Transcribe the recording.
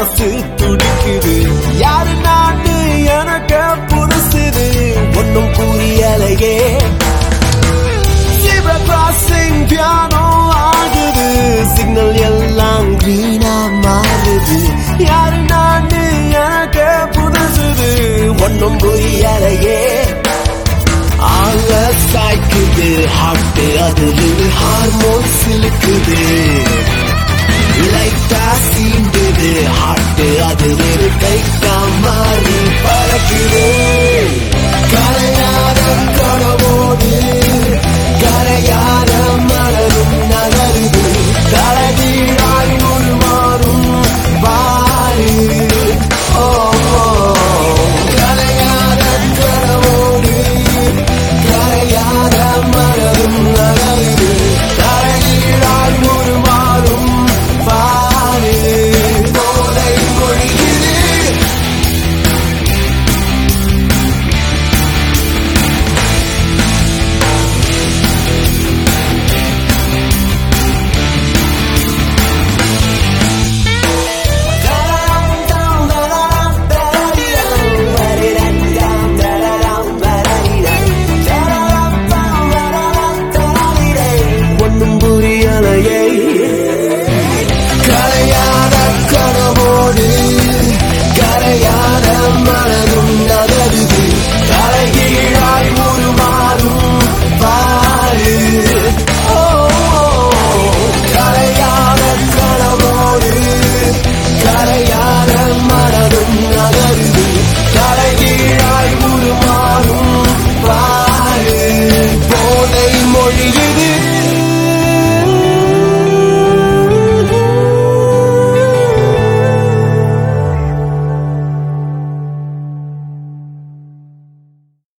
மனசு துடிக்குது யாரு நாட்டு எனக்கு புதுசுது ஒன்னும் புரியலையே Zebra crossing piano ஆகுது சிக்னல் எல்லாம் green-ஆ மாறுது யாரு நாடு எனக்கு புதுசுது ஒன்னும் புரியலையே ஆள சாய்க்குது ஹார்ட் அதில் ஹார்மோன் சிலுக்குது